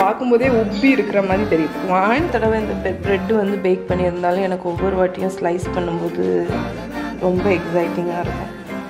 பார்க்கும்போதே உப்பி இருக்கிற மாதிரி தெரியுது வான் தடவை இந்த ப்ரெட்டு வந்து பேக் பண்ணியிருந்தாலும் எனக்கு ஒவ்வொரு வாட்டியும் ஸ்லைஸ் பண்ணும்போது ரொம்ப எக்ஸைட்டிங்காக இருக்கும்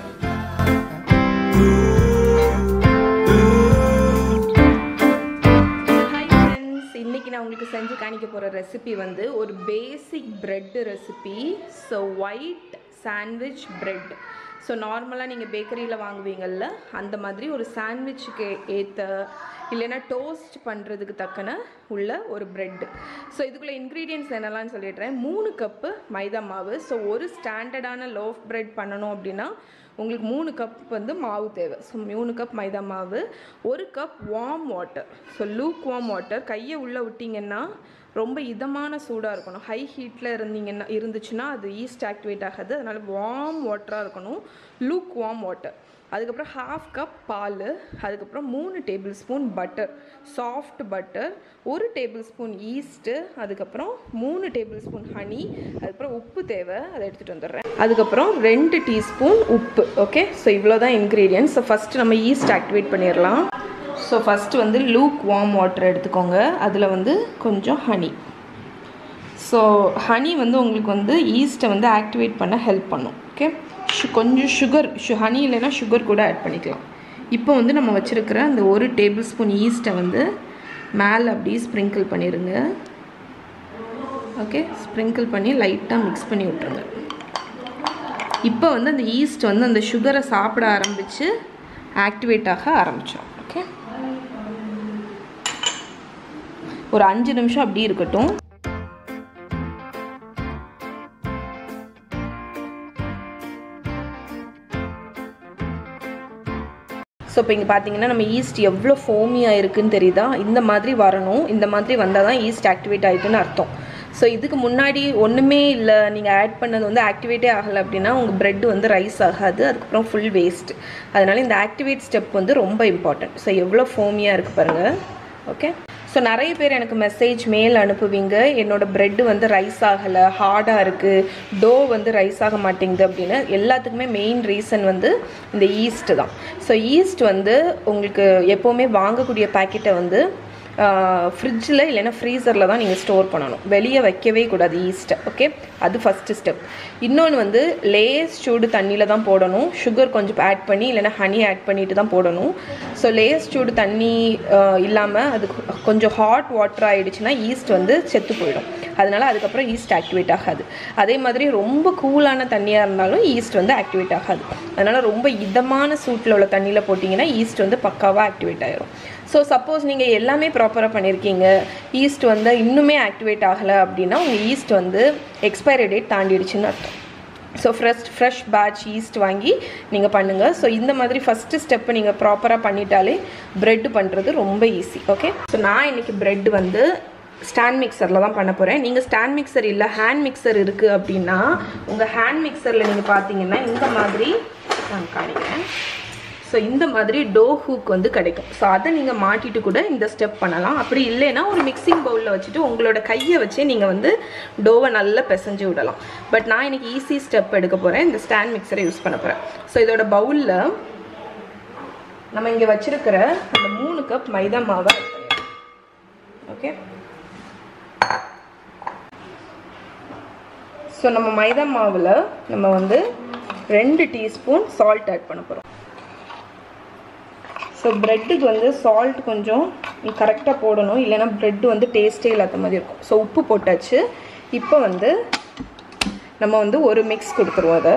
ஹாய் ஃப்ரெண்ட்ஸ் இன்றைக்கி நான் உங்களுக்கு செஞ்சு காணிக்க போகிற ரெசிபி வந்து ஒரு basic bread recipe so white sandwich bread so நார்மலாக நீங்கள் பேக்கரியில் வாங்குவீங்கள்ல அந்த மாதிரி ஒரு சாண்ட்விச்சுக்கு ஏற்ற இல்லைன்னா டோஸ்ட் பண்ணுறதுக்கு தக்கன உள்ள ஒரு பிரெட் ஸோ இதுக்குள்ளே இன்க்ரீடியன்ட்ஸ் என்னெல்லாம் சொல்லிடுறேன் மூணு கப்பு மைதா மாவு ஸோ ஒரு ஸ்டாண்டர்டான லோஃப் பிரெட் பண்ணணும் அப்படின்னா உங்களுக்கு மூணு கப் வந்து மாவு தேவை ஸோ மூணு கப் மைதா மாவு ஒரு cup warm water so lukewarm water கையை உள்ளே விட்டிங்கன்னா ரொம்ப இதமான சூடாக இருக்கணும் ஹை ஹீட்டில் இருந்தீங்கன்னா இருந்துச்சுன்னா அது ஈஸ்ட் ஆக்டிவேட் ஆகாது அதனால் வார்ம் வாட்டராக இருக்கணும் லூக் வார்ம் வாட்டர் அதுக்கப்புறம் ஹாஃப் கப் பால் அதுக்கப்புறம் மூணு tablespoon butter soft butter ஒரு டேபிள் ஸ்பூன் ஈஸ்ட்டு அதுக்கப்புறம் மூணு டேபிள் ஸ்பூன் ஹனி அதுக்கப்புறம் உப்பு தேவை அதை எடுத்துகிட்டு வந்துடுறேன் அதுக்கப்புறம் ரெண்டு டீஸ்பூன் உப்பு ஓகே ஸோ இவ்வளோ தான் இன்க்ரீடியன்ஸ் ஸோ ஃபஸ்ட்டு நம்ம ஈஸ்ட் ஆக்டிவேட் பண்ணிடலாம் ஸோ ஃபஸ்ட்டு வந்து லூக் வார்ம் வாட்டர் எடுத்துக்கோங்க அதில் வந்து கொஞ்சம் ஹனி ஸோ ஹனி வந்து உங்களுக்கு வந்து ஈஸ்ட்டை வந்து ஆக்டிவேட் பண்ண ஹெல்ப் பண்ணும் ஓகே ஷு கொஞ்சம் சுகர் ஷு ஹனி இல்லைன்னா சுகர் கூட ஆட் பண்ணிக்கலாம் இப்போ வந்து நம்ம வச்சுருக்கிற அந்த ஒரு டேபிள் ஸ்பூன் ஈஸ்ட்டை வந்து மேலே அப்படியே ஸ்ப்ரிங்கிள் பண்ணிடுங்க ஓகே ஸ்ப்ரிங்கிள் பண்ணி லைட்டாக மிக்ஸ் பண்ணி விட்ருங்க இப்போ வந்து அந்த ஈஸ்ட் வந்து அந்த சுகரை சாப்பிட ஆரம்பித்து ஆக்டிவேட் ஆக ஆரம்பித்தோம் ஓகே ஒரு அஞ்சு நிமிஷம் அப்படி இருக்கட்டும் ஸோ இப்போ இங்கே பார்த்தீங்கன்னா நம்ம ஈஸ்ட் எவ்வளோ ஃபோமியாக இருக்குன்னு தெரியுதா இந்த மாதிரி வரணும் இந்த மாதிரி வந்தால் தான் ஈஸ்ட் ஆக்டிவேட் ஆகிட்டுன்னு அர்த்தம் ஸோ இதுக்கு முன்னாடி ஒன்றுமே இல்லை நீங்கள் ஆட் பண்ணது வந்து ஆக்டிவேட்டே ஆகலை அப்படின்னா உங்கள் ப்ரெட் வந்து ரைஸ் ஆகாது அதுக்கப்புறம் ஃபுல் வேஸ்ட் அதனால் இந்த ஆக்டிவேட் ஸ்டெப் வந்து ரொம்ப இம்பார்ட்டன்ட் ஸோ எவ்வளோ ஃபோமியாக இருக்குது பாருங்கள் ஓகே ஸோ நிறைய பேர் எனக்கு மெசேஜ் மேல் அனுப்புவீங்க என்னோட ப்ரெட்டு வந்து ரைஸ் ஆகலை ஹார்டாக இருக்குது டோ வந்து ரைஸ் ஆக மாட்டேங்குது அப்படின்னு எல்லாத்துக்குமே மெயின் ரீசன் வந்து இந்த ஈஸ்ட் தான் ஸோ ஈஸ்ட் வந்து உங்களுக்கு எப்போவுமே வாங்கக்கூடிய பேக்கெட்டை வந்து ஃப்ரிட்ஜில் இல்லைன்னா ஃப்ரீசரில் தான் நீங்கள் ஸ்டோர் பண்ணணும் வெளியே வைக்கவே கூடாது ஈஸ்ட்டை ஓகே அது ஃபஸ்ட்டு ஸ்டெப் இன்னொன்று வந்து லேஸ் சூடு தண்ணியில் தான் போடணும் சுகர் கொஞ்சம் ஆட் பண்ணி இல்லைன்னா ஹனி ஆட் பண்ணிட்டு தான் போடணும் ஸோ லேஸ் சூடு தண்ணி இல்லாமல் அது கொஞ்சம் ஹாட் வாட்டர் ஆகிடுச்சுன்னா ஈஸ்ட் வந்து செத்து போயிடும் அதனால் அதுக்கப்புறம் ஈஸ்ட் ஆக்டிவேட் ஆகாது அதே மாதிரி ரொம்ப கூலான தண்ணியாக இருந்தாலும் ஈஸ்ட் வந்து ஆக்டிவேட் ஆகாது அதனால் ரொம்ப இதமான சூட்டில் உள்ள தண்ணியில் போட்டிங்கன்னா ஈஸ்ட் வந்து பக்காவாக ஆக்டிவேட் ஆயிரும் ஸோ சப்போஸ் நீங்கள் எல்லாமே ப்ராப்பராக பண்ணியிருக்கீங்க ஈஸ்ட் வந்து இன்னுமே ஆக்டிவேட் ஆகலை அப்படின்னா உங்கள் ஈஸ்ட் வந்து எக்ஸ்பைரி டேட் தாண்டிடுச்சுன்னு அர்த்தம் so fresh fresh batch yeast வாங்கி நீங்கள் பண்ணுங்கள் ஸோ இந்த மாதிரி ஃபஸ்ட்டு ஸ்டெப்பை நீங்கள் ப்ராப்பராக பண்ணிட்டாலே ப்ரெட் பண்ணுறது ரொம்ப ஈஸி ஓகே ஸோ நான் இன்றைக்கி ப்ரெட் வந்து ஸ்டாண்ட் மிக்சரில் தான் பண்ண போகிறேன் நீங்கள் ஸ்டாண்ட் மிக்சர் இல்லை ஹேண்ட் மிக்சர் இருக்குது அப்படின்னா உங்கள் ஹேண்ட் மிக்சரில் நீங்கள் பார்த்தீங்கன்னா இந்த மாதிரி நான் காணிக்கிறேன் ஸோ இந்த மாதிரி டோ ஹூக் வந்து கிடைக்கும் ஸோ அதை நீங்கள் மாட்டிட்டு கூட இந்த ஸ்டெப் பண்ணலாம் அப்படி இல்லைன்னா ஒரு மிக்சிங் பவுலில் வச்சுட்டு உங்களோட கையை வச்சே நீங்கள் வந்து டோவை நல்லா பிசைஞ்சு விடலாம் பட் நான் இன்னைக்கு ஈஸி ஸ்டெப் எடுக்க போகிறேன் இந்த ஸ்டாண்ட் மிக்சரை யூஸ் பண்ண போகிறேன் ஸோ இதோட பவுலில் நம்ம இங்கே வச்சிருக்கிற அந்த மூணு கப் மைதா மாவை ஓகே ஸோ நம்ம மைதா மாவில் நம்ம வந்து ரெண்டு டீஸ்பூன் சால்ட் ஆட் பண்ண போகிறோம் ஸோ ப்ரெட்டுக்கு வந்து சால்ட் கொஞ்சம் கரெக்டாக போடணும் இல்லைன்னா ப்ரெட்டு வந்து டேஸ்ட்டே இல்லாத மாதிரி இருக்கும் ஸோ உப்பு போட்டாச்சு இப்போ வந்து நம்ம வந்து ஒரு மிக்ஸ் கொடுத்துருவோம் அதை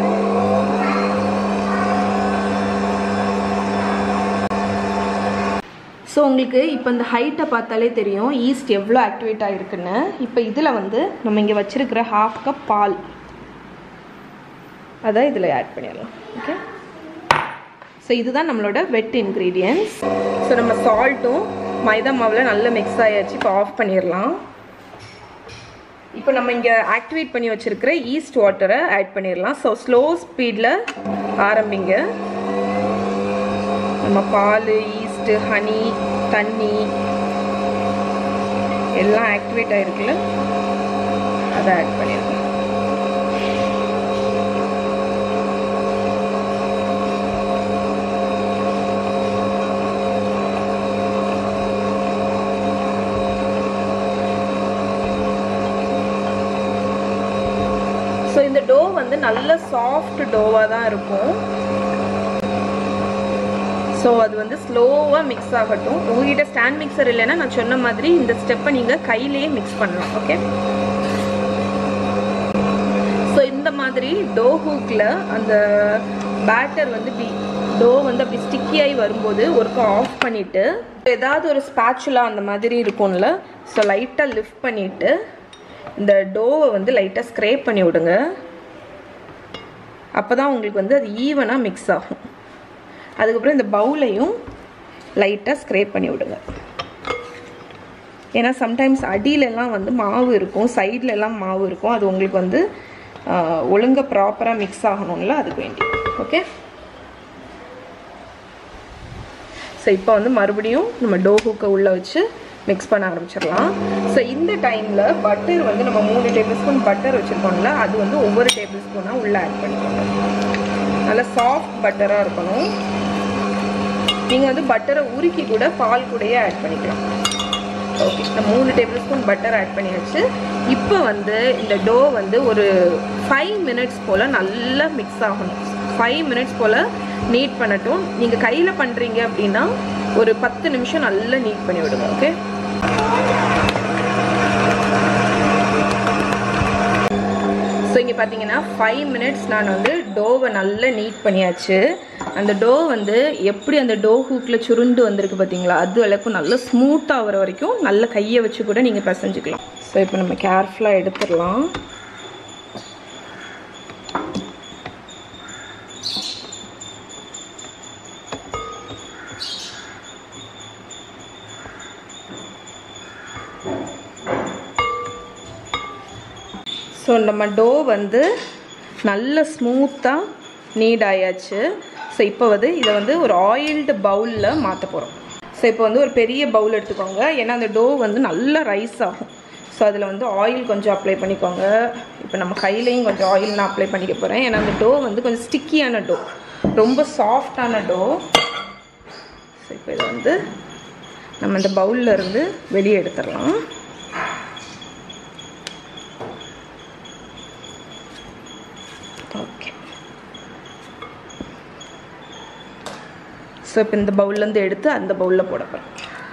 ஸோ உங்களுக்கு இப்போ இந்த ஹைட்டை பார்த்தாலே தெரியும் ஈஸ்ட் எவ்வளோ ஆக்டிவேட் ஆகிருக்குன்னு இப்போ இதில் வந்து நம்ம இங்கே வச்சுருக்கிற ஹாஃப் கப் பால் அதை இதில் ஆட் பண்ணிடலாம் ஓகே ஸோ இதுதான் நம்மளோட வெட் இன்க்ரீடியன்ஸ் ஸோ நம்ம சால்ட்டும் மைதா மாவில் நல்லா மிக்ஸ் ஆயாச்சு இப்போ ஆஃப் பண்ணிடலாம் இப்போ நம்ம இங்கே ஆக்டிவேட் பண்ணி வச்சுருக்கிற ஈஸ்ட் வாட்டரை ஆட் பண்ணிடலாம் ஸோ ஸ்லோ ஸ்பீடில் ஆரம்பிங்க நம்ம பால் ஈஸ்ட்டு ஹனி தண்ணி எல்லாம் ஆக்டிவேட் ஆகிருக்குல்ல அதை ஆட் பண்ணிடலாம் வந்து நல்ல சாஃப்ட் டோவாக தான் இருக்கும் ஸோ அது வந்து ஸ்லோவாக மிக்ஸ் ஆகட்டும் உங்ககிட்ட ஸ்டாண்ட் மிக்சர் இல்லைன்னா நான் சொன்ன மாதிரி இந்த ஸ்டெப்பை நீங்கள் கையிலேயே மிக்ஸ் பண்ணலாம் ஓகே ஸோ இந்த மாதிரி டோ ஹூக்கில் அந்த பேட்டர் வந்து இப்படி டோ வந்து அப்படி ஸ்டிக்கியாகி வரும்போது ஒருக்கா ஆஃப் பண்ணிவிட்டு ஏதாவது ஒரு ஸ்பேச்சுலா அந்த மாதிரி இருக்கும்ல ஸோ லைட்டாக லிஃப்ட் பண்ணிவிட்டு இந்த டோவை வந்து லைட்டாக ஸ்க்ரேப் பண்ணி விடுங்க அப்போ தான் உங்களுக்கு வந்து அது ஈவனாக மிக்ஸ் ஆகும் அதுக்கப்புறம் இந்த பவுலையும் லைட்டாக ஸ்க்ரேப் பண்ணி விடுங்க ஏன்னா சம்டைம்ஸ் அடியிலலாம் வந்து மாவு இருக்கும் சைட்லலாம் மாவு இருக்கும் அது உங்களுக்கு வந்து ஒழுங்காக ப்ராப்பராக மிக்ஸ் ஆகணும்ல அதுக்கு வேண்டி ஓகே ஸோ இப்போ வந்து மறுபடியும் நம்ம டோ ஹூக்கை உள்ளே வச்சு மிக்ஸ் பண்ண ஆரம்பிச்சிடலாம் ஸோ இந்த டைமில் பட்டர் வந்து நம்ம மூணு டேபிள் ஸ்பூன் பட்டர் வச்சுருக்கோம்ல அது வந்து ஒவ்வொரு டேபிள் ஸ்பூனாக உள்ளே ஆட் பண்ணிக்கோங்க நல்லா சாஃப்ட் பட்டராக இருக்கணும் நீங்கள் வந்து பட்டரை உருக்கி கூட பால் கூடயே ஆட் பண்ணிக்கலாம் ஓகே நான் மூணு டேபிள் ஸ்பூன் பட்டர் ஆட் பண்ணியாச்சு இப்போ வந்து இந்த டோ வந்து ஒரு ஃபைவ் மினிட்ஸ் போல் நல்லா மிக்ஸ் ஆகணும் ஃபைவ் மினிட்ஸ் போல் நீட் பண்ணட்டும் நீங்கள் கையில் பண்ணுறீங்க அப்படின்னா ஒரு பத்து நிமிஷம் நல்லா நீட் பண்ணி விடுங்க ஓகே ஸோ இங்கே பார்த்தீங்கன்னா ஃபைவ் மினிட்ஸ் நான் வந்து டோவை நல்லா நீட் பண்ணியாச்சு அந்த டோ வந்து எப்படி அந்த டோ ஹூக்கில் சுருண்டு வந்திருக்கு பார்த்தீங்களா அது அளவுக்கு நல்லா ஸ்மூத்தாக ஆகிற வரைக்கும் நல்ல கையை வச்சு கூட நீங்கள் பிசைஞ்சுக்கலாம் ஸோ இப்போ நம்ம கேர்ஃபுல்லாக எடுத்துடலாம் ஸோ நம்ம டோ வந்து நல்ல ஸ்மூத்தாக நீட் ஆயாச்சு ஸோ இப்போ வந்து இதை வந்து ஒரு ஆயில்டு பவுலில் மாற்ற போகிறோம் ஸோ இப்போ வந்து ஒரு பெரிய பவுல் எடுத்துக்கோங்க ஏன்னா அந்த டோ வந்து நல்லா ரைஸ் ஆகும் ஸோ அதில் வந்து ஆயில் கொஞ்சம் அப்ளை பண்ணிக்கோங்க இப்போ நம்ம கையிலையும் கொஞ்சம் ஆயில் நான் அப்ளை பண்ணிக்க போகிறேன் ஏன்னா அந்த டோ வந்து கொஞ்சம் ஸ்டிக்கியான டோ ரொம்ப சாஃப்டான டோ ஸோ இப்போ இதை வந்து நம்ம இந்த பவுலில் இருந்து வெளியே எடுத்துடலாம் ஓகே ஸோ இப்போ இந்த பவுல்லேருந்து எடுத்து அந்த பவுலில் போட போகிறேன்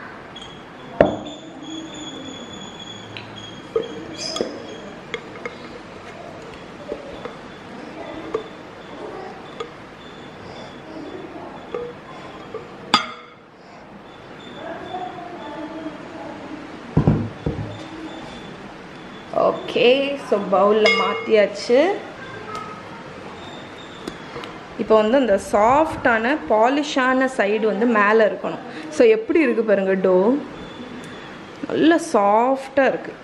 ஓகே ஸோ பவுலில் மாற்றியாச்சு இப்போ வந்து அந்த சாஃப்டான பாலிஷான சைடு வந்து மேலே இருக்கணும் ஸோ எப்படி இருக்குது பாருங்கள் டோ நல்ல சாஃப்டாக இருக்குது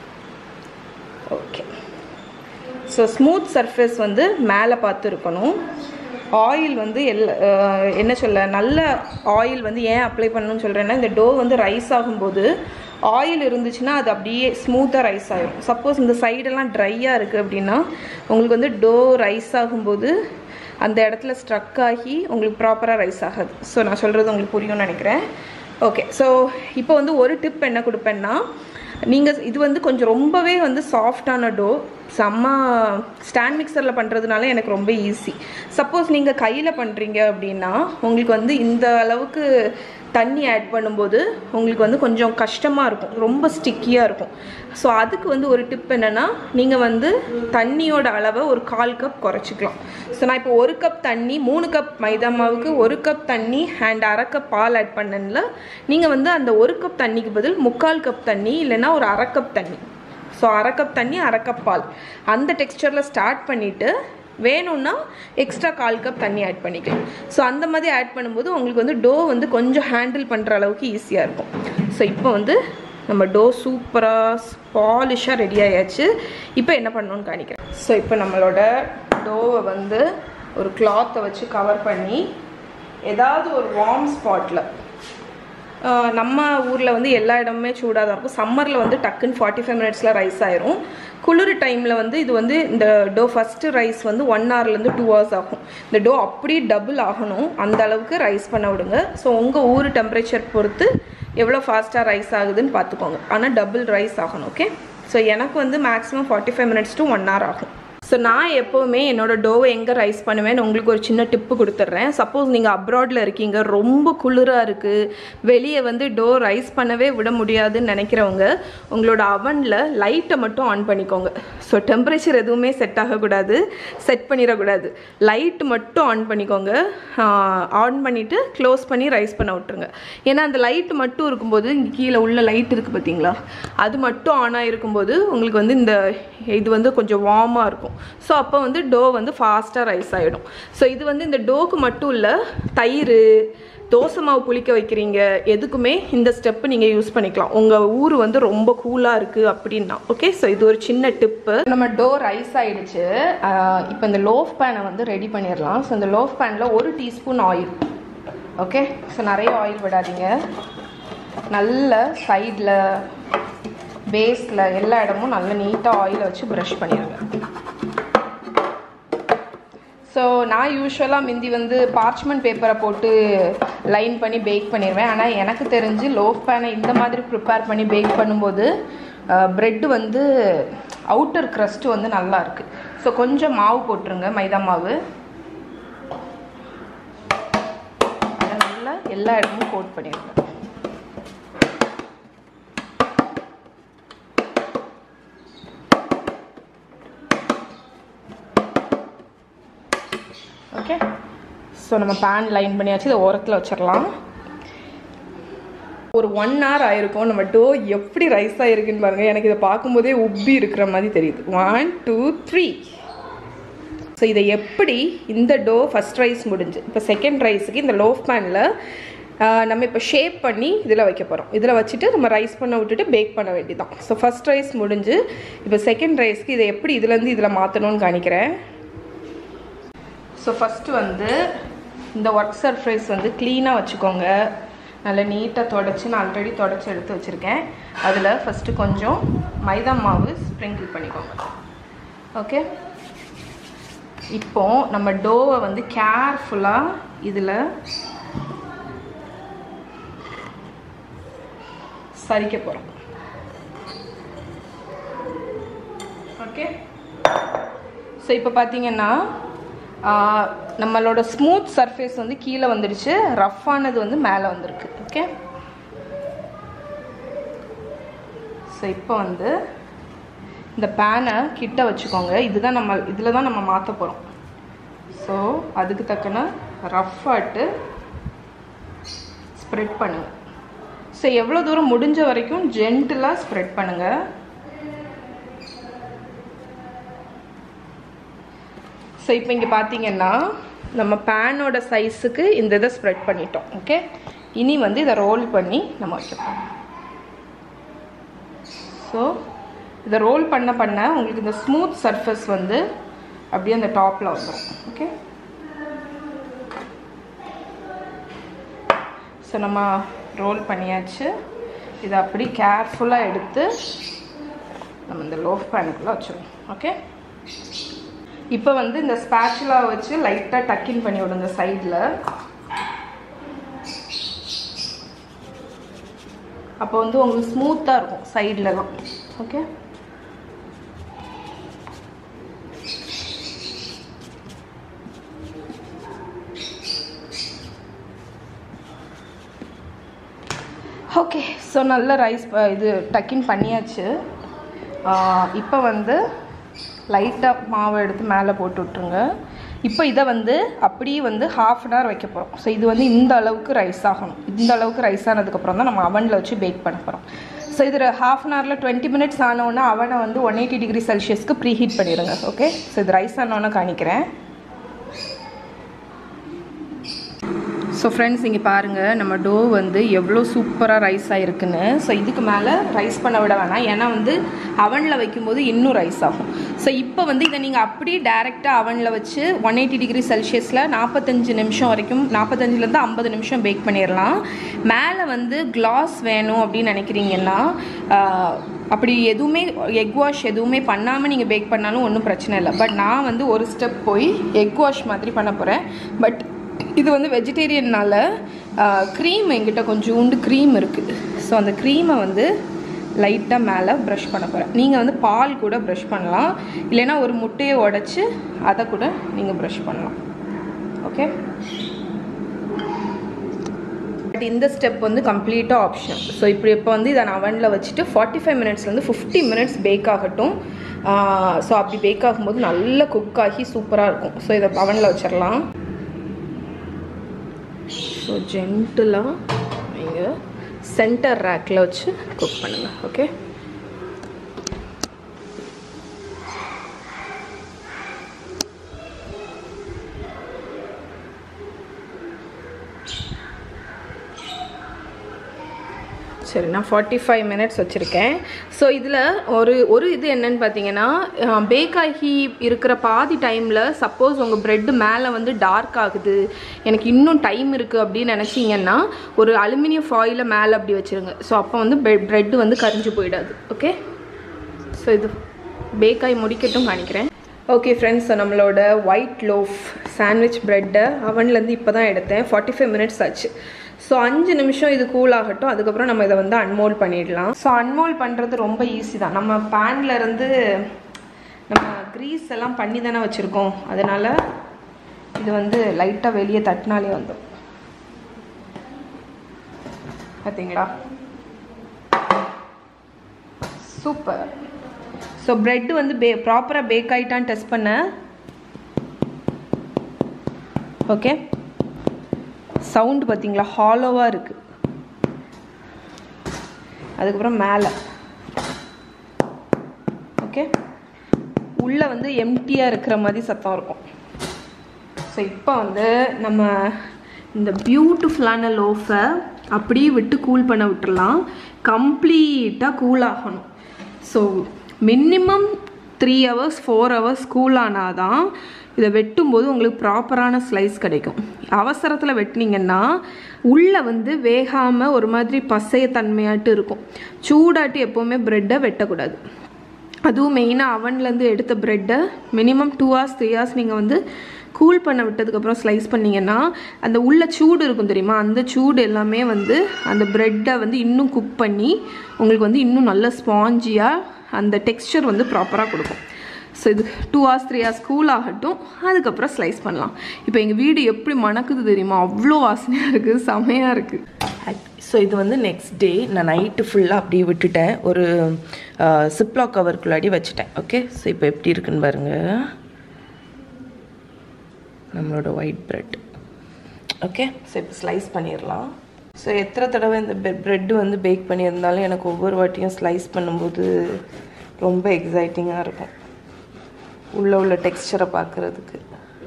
ஓகே ஸோ ஸ்மூத் சர்ஃபேஸ் வந்து மேலே பார்த்து இருக்கணும் ஆயில் வந்து எல்லா அஹ், என்ன சொல்ல நல்ல ஆயில் வந்து ஏன் அப்ளை பண்ணணும்னு சொல்கிறேன்னா இந்த டோ வந்து ரைஸ் ஆகும்போது ஆயில் இருந்துச்சுன்னா அது அப்படியே ஸ்மூத்தாக ரைஸ் ஆகிடும் சப்போஸ் இந்த சைடெல்லாம் ட்ரையாக இருக்குது அப்படின்னா உங்களுக்கு வந்து டோ ரைஸ் ஆகும்போது அந்த இடத்துல ஸ்ட்ரக் ஆகி உங்களுக்கு ப்ராப்பராக ரைஸ் ஆகாது ஸோ நான் சொல்கிறது உங்களுக்கு புரியும்னு நினைக்கிறேன் ஓகே ஸோ இப்போ வந்து ஒரு டிப் என்ன கொடுப்பேன்னா நீங்கள் இது வந்து கொஞ்சம் ரொம்பவே வந்து சாஃப்டான டோ செம்ம ஸ்டாண்ட் மிக்சரில் பண்ணுறதுனால எனக்கு ரொம்ப ஈஸி சப்போஸ் நீங்கள் கையில் பண்ணுறீங்க அப்படின்னா உங்களுக்கு வந்து இந்த அளவுக்கு தண்ணி ஆட் பண்ணும்போது உங்களுக்கு வந்து கொஞ்சம் கஷ்டமாக இருக்கும் ரொம்ப ஸ்டிக்கியாக இருக்கும் ஸோ அதுக்கு வந்து ஒரு டிப் என்னென்னா நீங்கள் வந்து தண்ணியோட அளவை ஒரு கால் கப் குறைச்சிக்கலாம் ஸோ நான் இப்போ ஒரு கப் தண்ணி மூணு கப் மைதா மாவுக்கு ஒரு கப் தண்ணி அண்ட் அரை கப் பால் ஆட் பண்ணல நீங்கள் வந்து அந்த ஒரு கப் தண்ணிக்கு பதில் முக்கால் கப் தண்ணி இல்லைன்னா ஒரு அரை கப் தண்ணி ஸோ அரை கப் தண்ணி அரை கப் பால் அந்த டெக்ஸ்டரில் ஸ்டார்ட் பண்ணிவிட்டு வேணும்னா எக்ஸ்ட்ரா கால் கப் தண்ணி ஆட் பண்ணிக்கலாம் ஸோ அந்த மாதிரி ஆட் பண்ணும்போது உங்களுக்கு வந்து டோ வந்து கொஞ்சம் ஹேண்டில் பண்ணுற அளவுக்கு ஈஸியாக இருக்கும் ஸோ இப்போ வந்து நம்ம டோ சூப்பராக பாலிஷாக ரெடி ஆயாச்சு இப்போ என்ன பண்ணணும்னு காணிக்கிறேன் ஸோ இப்போ நம்மளோட டோவை வந்து ஒரு கிளாத்தை வச்சு கவர் பண்ணி ஏதாவது ஒரு வார்ம் ஸ்பாட்டில் ஆஹ் நம்ம ஊரில் வந்து எல்லா இடமுமே சூடாக தான் இருக்கும் சம்மரில் வந்து டக்குன்னு ஃபார்ட்டி ஃபைவ் மினிட்ஸில் ரைஸ் ஆயிரும் குளிர் டைமில் வந்து இது வந்து இந்த டோ ஃபஸ்ட்டு ரைஸ் வந்து ஒன் ஹவர்லேருந்து டூ ஹவர்ஸ் ஆகும் இந்த டோ அப்படியே டபுள் ஆகணும் அந்த அளவுக்கு ரைஸ் பண்ண விடுங்க ஸோ உங்கள் ஊர் டெம்பரேச்சர் பொறுத்து எவ்வளோ ஃபாஸ்ட்டாக ரைஸ் ஆகுதுன்னு பார்த்துக்கோங்க ஆனால் டபுள் ரைஸ் ஆகணும் ஓகே ஸோ எனக்கு வந்து maximum forty five minutes to one hour ஆகும் ஸோ நான் எப்போவுமே என்னோட டோவை எங்கே ரைஸ் பண்ணுவேன்னு உங்களுக்கு ஒரு சின்ன டிப்பு கொடுத்துட்றேன் சப்போஸ் நீங்கள் அப்ராடில் இருக்கீங்க ரொம்ப குளிராக இருக்குது வெளியே வந்து டோ ரைஸ் பண்ணவே விட முடியாதுன்னு நினைக்கிறவங்க உங்களோட அவனில் லைட்டை மட்டும் ஆன் பண்ணிக்கோங்க ஸோ டெம்பரேச்சர் எதுவுமே செட் ஆகக்கூடாது செட் பண்ணிடக்கூடாது லைட் மட்டும் ஆன் பண்ணிக்கோங்க ஆன் பண்ணிவிட்டு க்ளோஸ் பண்ணி ரைஸ் பண்ண விட்டுருங்க ஏன்னா அந்த லைட் மட்டும் இருக்கும்போது இங்கே கீழே உள்ள லைட் இருக்குது பார்த்தீங்களா அது மட்டும் ஆன் ஆகிருக்கும்போது உங்களுக்கு வந்து இந்த இது வந்து கொஞ்சம் வார்மாக இருக்கும் ஸோ அப்போ வந்து டோ வந்து ஃபாஸ்ட்டாக ரைஸ் ஆகிடும் ஸோ இது வந்து இந்த டோக்கு மட்டும் இல்லை தயிர் தோசை மாவு புளிக்க வைக்கிறீங்க எதுக்குமே இந்த ஸ்டெப்பு நீங்கள் யூஸ் பண்ணிக்கலாம் உங்கள் ஊர் வந்து ரொம்ப கூலாக இருக்குது அப்படின்னா ஓகே ஸோ இது ஒரு சின்ன டிப்பு நம்ம டோ ரைஸ் ஆயிடுச்சு இப்போ இந்த லோஃப் பேனை வந்து ரெடி பண்ணிடலாம் ஸோ இந்த லோஃப் பேனில் ஒரு டீஸ்பூன் ஆயில் ஓகே ஸோ நிறைய ஆயில் விடாதீங்க நல்ல சைடில் பேஸில் எல்லா இடமும் நல்ல நீட்டாக ஆயிலை வச்சு ப்ரஷ் பண்ணிடுங்க ஸோ நான் யூஸ்வலாக முந்தி வந்து பார்ச்மெண்ட் பேப்பரை போட்டு லைன் பண்ணி பேக் பண்ணிடுவேன் ஆனால் எனக்கு தெரிஞ்சு லோஃப் பேனை இந்த மாதிரி ப்ரிப்பேர் பண்ணி பேக் பண்ணும்போது ப்ரெட்டு வந்து அவுட்டர் க்ரஸ்ட்டு வந்து நல்லா இருக்குது ஸோ கொஞ்சம் மாவு போட்டுருங்க மைதா மாவு அதை நல்லா எல்லா இடமும் கோட் பண்ணிடுங்க ஓகே ஸோ நம்ம பேன் லைன் பண்ணியாச்சு இதை ஓரத்தில் வச்சிடலாம் ஒரு ஒன் ஹவர் ஆயிருக்கும் நம்ம டோ எப்படி ரைஸ் ஆகிருக்குன்னு பாருங்கள் எனக்கு இதை பார்க்கும்போதே உப்பி இருக்கிற மாதிரி தெரியுது ஒன் டூ த்ரீ ஸோ இதை எப்படி இந்த டோ ஃபஸ்ட் ரைஸ் முடிஞ்சு இப்போ செகண்ட் ரைஸுக்கு இந்த லோஃப் பேனில் நம்ம இப்போ ஷேப் பண்ணி இதில் வைக்க போகிறோம் இதில் வச்சுட்டு நம்ம ரைஸ் பண்ண விட்டுட்டு பேக் பண்ண வேண்டியதான் ஸோ ஃபஸ்ட் ரைஸ் முடிஞ்சு இப்போ செகண்ட் ரைஸ்க்கு இதை எப்படி இதுலேருந்து இதில் மாற்றணும்னு காணிக்கிறேன் ஸோ ஃபஸ்ட்டு வந்து இந்த ஒர்க் சர்ஃபேஸ் வந்து க்ளீனாக வச்சுக்கோங்க நல்லா நீட்டாக தொடச்சி நான் ஆல்ரெடி தொடச்சி எடுத்து வச்சுருக்கேன் அதில் ஃபஸ்ட்டு கொஞ்சம் மைதா மாவு ஸ்ப்ரிங்கிள் பண்ணிக்கோங்க ஓகே இப்போ நம்ம டோவை வந்து கேர்ஃபுல்லாக இதில் சரிக்க போகிறோம் ஓகே ஸோ இப்போ பார்த்தீங்கன்னா நம்மளோட ஸ்மூத் சர்ஃபேஸ் வந்து கீழே வந்துடுச்சு ரஃப்பானது வந்து மேலே வந்திருக்கு ஓகே ஸோ இப்போ வந்து இந்த பேனை கிட்ட வச்சுக்கோங்க இதுதான் நம்ம இதில் தான் நம்ம மாற்ற போகிறோம் ஸோ அதுக்கு தக்கன ரஃப்பாட்டு ஸ்ப்ரெட் பண்ணுங்கள் ஸோ எவ்வளோ தூரம் முடிஞ்ச வரைக்கும் ஜென்டிலாக ஸ்ப்ரெட் பண்ணுங்கள் ஸோ இப்போ இங்கே பார்த்தீங்கன்னா நம்ம பேனோட சைஸுக்கு இந்த இதை ஸ்ப்ரெட் பண்ணிட்டோம் ஓகே இனி வந்து இதை ரோல் பண்ணி நம்ம வைக்கப்போம் ஸோ இதை ரோல் பண்ண பண்ண உங்களுக்கு இந்த ஸ்மூத் சர்ஃபேஸ் வந்து அப்படியே அந்த டாப்பில் வந்துடும் ஓகே ஸோ நம்ம ரோல் பண்ணியாச்சு இதை அப்படி கேர்ஃபுல்லாக எடுத்து நம்ம இந்த லோஃப் பேனுக்குள்ளே வச்சிடும் ஓகே இப்போ வந்து இந்த ஸ்பேச்சுலா வச்சு லைட்டாக டக்கின் பண்ணி விடுங்க சைடில் அப்போ வந்து உங்களுக்கு ஸ்மூத்தாக இருக்கும் சைட்லலாம் ஓகே ஓகே ஸோ நல்ல ரைஸ் இது டக்கின் பண்ணியாச்சு இப்போ வந்து லைட்டாக மாவை எடுத்து மேலே போட்டு விட்ருங்க இப்போ இதை வந்து அப்படியே வந்து ஹாஃப் அன் ஹவர் வைக்க போகிறோம் ஸோ இது வந்து இந்த அளவுக்கு ரைஸ் ஆகணும் இந்த அளவுக்கு ரைஸ் ஆனதுக்கப்புறம் தான் நம்ம அவனில் வச்சு பேக் பண்ண போகிறோம் ஸோ இது ஹாஃப் அன் ஹவரில் டுவெண்ட்டி மினிட்ஸ் ஆனோன்னா அவனை வந்து ஒன் எயிட்டி டிகிரி செல்சியஸ்க்கு ப்ரீ ஹீட் பண்ணிடுங்க ஓகே ஸோ இது ரைஸ் ஆனோன்னு காணிக்கிறேன் ஸோ ஃப்ரெண்ட்ஸ் இங்கே பாருங்கள் நம்ம டோ வந்து எவ்வளோ சூப்பராக ரைஸ் ஆகிருக்குன்னு ஸோ இதுக்கு மேலே ரைஸ் பண்ண விட வேணாம் ஏன்னா வந்து அவனில் வைக்கும்போது இன்னும் ரைஸ் ஆகும் ஸோ இப்போ வந்து இதை நீங்கள் அப்படியே டேரெக்டாக அவனில் வச்சு ஒன் எயிட்டி டிகிரி செல்சியஸில் நாற்பத்தஞ்சு நிமிஷம் வரைக்கும் நாற்பத்தஞ்சிலேருந்து ஐம்பது நிமிஷம் பேக் பண்ணிடலாம் மேலே வந்து கிளாஸ் வேணும் அப்படின்னு நினைக்கிறீங்கன்னா அப்படி எதுவுமே எக் வாஷ் எதுவுமே பண்ணாமல் நீங்கள் பேக் பண்ணாலும் ஒன்றும் பிரச்சனை இல்லை பட் நான் வந்து ஒரு ஸ்டெப் போய் எக் வாஷ் மாதிரி பண்ண போகிறேன் பட் இது வந்து வெஜிடேரியன்னால க்ரீம் எங்கிட்ட கொஞ்சோண்டு க்ரீம் இருக்குது ஸோ அந்த க்ரீமை வந்து லைட்டாக மேலே ப்ரஷ் பண்ண போகிறேன் நீங்கள் வந்து பால் கூட ப்ரஷ் பண்ணலாம் இல்லைன்னா ஒரு முட்டையை உடச்சி அதை கூட நீங்கள் ப்ரஷ் பண்ணலாம் ஓகே பட் இந்த ஸ்டெப் வந்து கம்ப்ளீட்டாக ஆப்ஷன் ஸோ இப்படி இப்போ வந்து இதை நான் அவனில் வச்சுட்டு ஃபார்ட்டி ஃபைவ் மினிட்ஸ்லேருந்து ஃபிஃப்டி மினிட்ஸ் பேக் ஆகட்டும் ஸோ அப்படி பேக் ஆகும்போது நல்ல குக் ஆகி சூப்பராக இருக்கும் ஸோ இதை அவனில் வச்சிடலாம் ஸோ ஜென்டிலாக நீங்கள் சென்டர் ரேக்கில் வச்சு குக் பண்ணுங்கள் ஓகே சரி நான் ஃபார்ட்டி ஃபைவ் மினிட்ஸ் வச்சுருக்கேன் ஸோ இதில் ஒரு ஒரு இது என்னன்னு பார்த்தீங்கன்னா பேக் ஆகி இருக்கிற பாதி டைமில் சப்போஸ் உங்கள் ப்ரெட்டு மேலே வந்து டார்க் ஆகுது எனக்கு இன்னும் டைம் இருக்குது அப்படின்னு நினச்சிங்கன்னா ஒரு அலுமினியம் ஃபாயிலை மேலே அப்படி வச்சுருங்க ஸோ அப்போ வந்து ப்ரெட்டு வந்து கரிஞ்சு போயிடாது ஓகே ஸோ இது பேக் ஆகி முடிக்கட்டும் காணிக்கிறேன் ஓகே ஃப்ரெண்ட்ஸ் நம்மளோட ஒயிட் லோஃப் சாண்ட்விச் ப்ரெட்டை அவன்லேருந்து இப்போ தான் எடுத்தேன் ஃபார்ட்டி ஃபைவ் மினிட்ஸ் ஆச்சு ஸோ அஞ்சு நிமிஷம் இது கூல் ஆகட்டும் அதுக்கப்புறம் நம்ம இதை வந்து அன்மோல் பண்ணிடலாம் ஸோ அன்மோல் பண்ணுறது ரொம்ப ஈஸி தான் நம்ம பேனில் இருந்து நம்ம க்ரீஸ் எல்லாம் பண்ணி தானே வச்சுருக்கோம் அதனால் இது வந்து லைட்டாக வெளியே தட்டினாலே வந்துடும் பார்த்தீங்களா சூப்பர் ஸோ ப்ரெட்டு வந்து பே ப்ராப்பராக பேக் ஆகிட்டான்னு டெஸ்ட் பண்ணேன் ஓகே சவுண்டு பார்த்தீங்களா ஹாலோவாக இருக்குது அதுக்கப்புறம் மேலே ஓகே உள்ளே வந்து எம்டியாக இருக்கிற மாதிரி சத்தம் இருக்கும் ஸோ இப்போ வந்து நம்ம இந்த பியூட்டிஃபுல்லான லோஃபை அப்படியே விட்டு கூல் பண்ண விட்டுறலாம் கம்ப்ளீட்டாக கூல் ஆகணும் so minimum three hours four hours cool ஆனால் தான் இதை வெட்டும்போது உங்களுக்கு ப்ராப்பரான ஸ்லைஸ் கிடைக்கும் அவசரத்தில் வெட்டினீங்கன்னா உள்ளே வந்து வேகாமல் ஒரு மாதிரி பசைய தன்மையாட்டு இருக்கும் சூடாட்டி எப்போவுமே ப்ரெட்டை வெட்டக்கூடாது அதுவும் மெயினாக அவன்லேருந்து எடுத்த ப்ரெட்டை minimum two hours three hours நீங்கள் வந்து கூல் பண்ண விட்டதுக்கப்புறம் ஸ்லைஸ் பண்ணிங்கன்னா அந்த உள்ள சூடு இருக்கும் தெரியுமா அந்த சூடு எல்லாமே வந்து அந்த ப்ரெட்டை வந்து இன்னும் குக் பண்ணி உங்களுக்கு வந்து இன்னும் நல்ல ஸ்பாஞ்சியாக அந்த டெக்ஸ்சர் வந்து ப்ராப்பராக கொடுக்கும் ஸோ இது two hours three hours cool ஆகட்டும் அதுக்கப்புறம் ஸ்லைஸ் பண்ணலாம் இப்போ எங்கள் வீடு எப்படி மணக்குது தெரியுமா அவ்வளோ வாசனையாக இருக்குது செமையாக இருக்குது ஸோ இது வந்து நெக்ஸ்ட் டே நான் நைட்டு ஃபுல்லாக அப்படியே விட்டுட்டேன் ஒரு சிப்லாக் கவருக்குள்ளாடி வச்சுட்டேன் ஓகே ஸோ இப்போ எப்படி இருக்குன்னு பாருங்கள் நம்மளோட ஒயிட் பிரெட் ஓகே ஸோ இப்போ ஸ்லைஸ் பண்ணிடலாம் ஸோ எத்தனை தடவை இந்த ப்ரெட்டு வந்து பேக் பண்ணியிருந்தாலும் எனக்கு ஒவ்வொரு வாட்டியும் ஸ்லைஸ் பண்ணும்போது ரொம்ப எக்ஸைட்டிங்காக இருக்கும் உள்ளே உள்ள டெக்ஸ்சரை பார்க்குறதுக்கு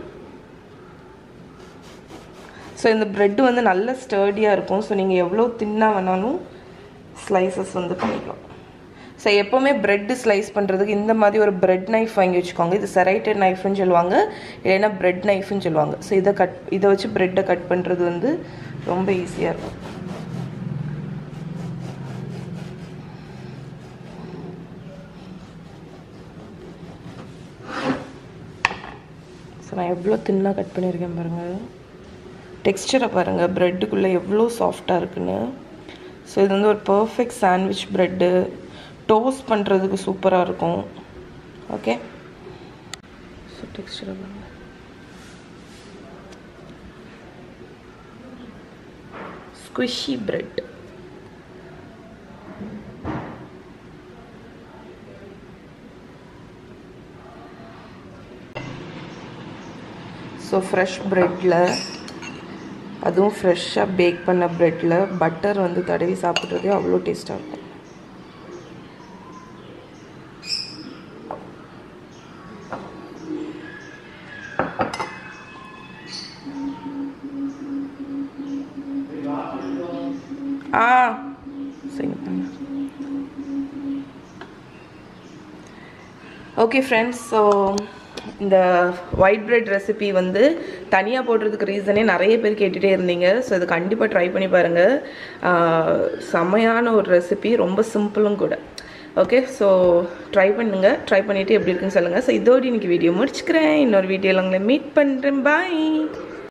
ஸோ இந்த ப்ரெட்டு வந்து நல்ல ஸ்டர்டியாக இருக்கும் ஸோ நீங்கள் எவ்வளோ தின்னாக வேணாலும் ஸ்லைசஸ் வந்து பண்ணிக்கலாம் ஸோ எப்போவுமே ப்ரெட்டு ஸ்லைஸ் பண்ணுறதுக்கு இந்த மாதிரி ஒரு ப்ரெட் நைஃப் வாங்கி வச்சுக்கோங்க இது செரைட்டட் நைஃப்னு சொல்லுவாங்க இல்லைன்னா ப்ரெட் நைஃப்னு சொல்லுவாங்க ஸோ இதை கட் இதை வச்சு ப்ரெட்டை கட் பண்ணுறது வந்து ரொம்ப ஈஸியாக இருக்கும் ஸோ நான் எவ்வளோ தின்னாக கட் பண்ணியிருக்கேன் பாருங்கள் டெக்ஸ்டரை பாருங்கள் ப்ரெட்டுக்குள்ளே எவ்வளோ சாஃப்டாக இருக்குன்னு ஸோ இது வந்து ஒரு பர்ஃபெக்ட் சாண்ட்விச் ப்ரெட்டு டோஸ்ட் பண்ணுறதுக்கு சூப்பராக இருக்கும் ஓகே ஸோ டெக்ஸ்டரை பாருங்கள் ஸ்குஷி பிரெட் ஸோ ஃப்ரெஷ் ப்ரெட்டில் அதுவும் ஃப்ரெஷ்ஷாக பேக் பண்ண ப்ரெட்டில் பட்டர் வந்து தடவி சாப்பிட்றதே அவ்வளோ டேஸ்ட்டாக இருக்கும் ஆ சரி ஓகே ஃப்ரெண்ட்ஸ் ஸோ இந்த ஒயிட் பிரெட் ரெசிபி வந்து தனியாக போடுறதுக்கு ரீசனே நிறைய பேர் கேட்டுகிட்டே இருந்தீங்க ஸோ இது கண்டிப்பாக ட்ரை பண்ணி பாருங்கள் செம்மையான ஒரு ரெசிபி ரொம்ப சிம்பிளும் கூட ஓகே ஸோ ட்ரை பண்ணுங்கள் ட்ரை பண்ணிவிட்டு எப்படி இருக்குன்னு சொல்லுங்கள் ஸோ இதோடு இன்னைக்கு வீடியோ முடிச்சுக்கிறேன் இன்னொரு வீடியோவில் உங்களை மீட் பண்ணுறேன் பாய்